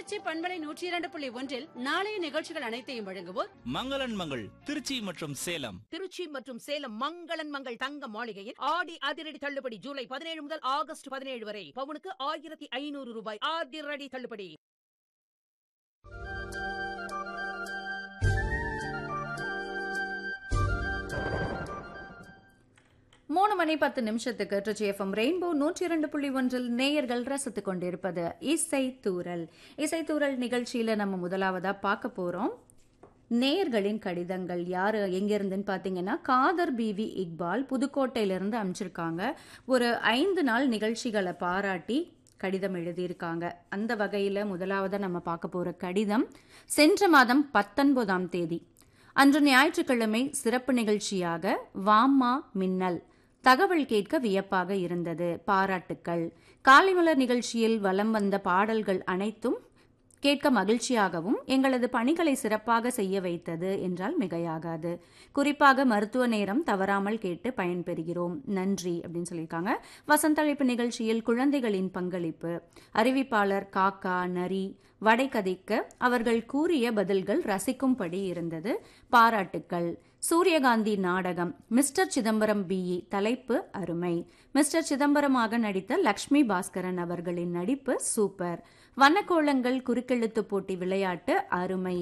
திருச்சி பண்பலை நூற்றி இரண்டு புள்ளி ஒன்றில் நாளைய நிகழ்ச்சிகள் அனைத்தையும் வழங்குவோர் மங்களன் மங்கள் திருச்சி மற்றும் சேலம் திருச்சி மற்றும் சேலம் மங்களன் மங்கள் தங்க மாளிகையில் ஆடி அதிரடி தள்ளுபடி ஜூலை பதினேழு முதல் ஆகஸ்ட் பதினேழு வரை பவுனுக்கு ஆயிரத்தி ஐநூறு ரூபாய் அதிரடி தள்ளுபடி மூணு மணி பத்து நிமிஷத்துக்கு ட்ரிச்சி எஃப்எம் ரெயின்போ நூற்றி இரண்டு புள்ளி ஒன்றில் நேயர்கள் ரசித்துக் கொண்டிருப்பது இசை தூரல் இசை தூரல் நிகழ்ச்சியில நம்ம முதலாவதா பார்க்க போறோம் நேயர்களின் கடிதங்கள் யாரு எங்கிருந்துன்னு பார்த்தீங்கன்னா காதர் பிவி இக்பால் புதுக்கோட்டையிலிருந்து அனுப்பிச்சிருக்காங்க ஒரு ஐந்து நாள் நிகழ்ச்சிகளை பாராட்டி கடிதம் எழுதியிருக்காங்க அந்த வகையில் முதலாவதா நம்ம பார்க்க போற கடிதம் சென்ற மாதம் பத்தொன்பதாம் தேதி அன்று ஞாயிற்றுக்கிழமை சிறப்பு நிகழ்ச்சியாக வாம்மா மின்னல் தகவல் கேட்க வியப்பாக இருந்தது பாராட்டுக்கள் காலைமலர் நிகழ்ச்சியில் வலம் வந்த பாடல்கள் அனைத்தும் கேட்க மகிழ்ச்சியாகவும் எங்களது பணிகளை சிறப்பாக செய்ய வைத்தது என்றால் மிகையாகாது குறிப்பாக மருத்துவ நேரம் தவறாமல் கேட்டு பயன்பெறுகிறோம் நன்றி அப்படின்னு சொல்லியிருக்காங்க வசந்தழைப்பு நிகழ்ச்சியில் குழந்தைகளின் பங்களிப்பு அறிவிப்பாளர் காக்கா நரி வடைகதைக்க அவர்கள் கூறிய பதில்கள் ரசிக்கும்படி இருந்தது பாராட்டுக்கள் சூரியகாந்தி நாடகம் மிஸ்டர் சிதம்பரம் பிஇ தலைப்பு அருமை மிஸ்டர் சிதம்பரமாக நடித்த லக்ஷ்மி பாஸ்கரன் அவர்களின் நடிப்பு சூப்பர் வண்ணக்கோலங்கள் குறுக்கெழுத்து போட்டி விளையாட்டு அருமை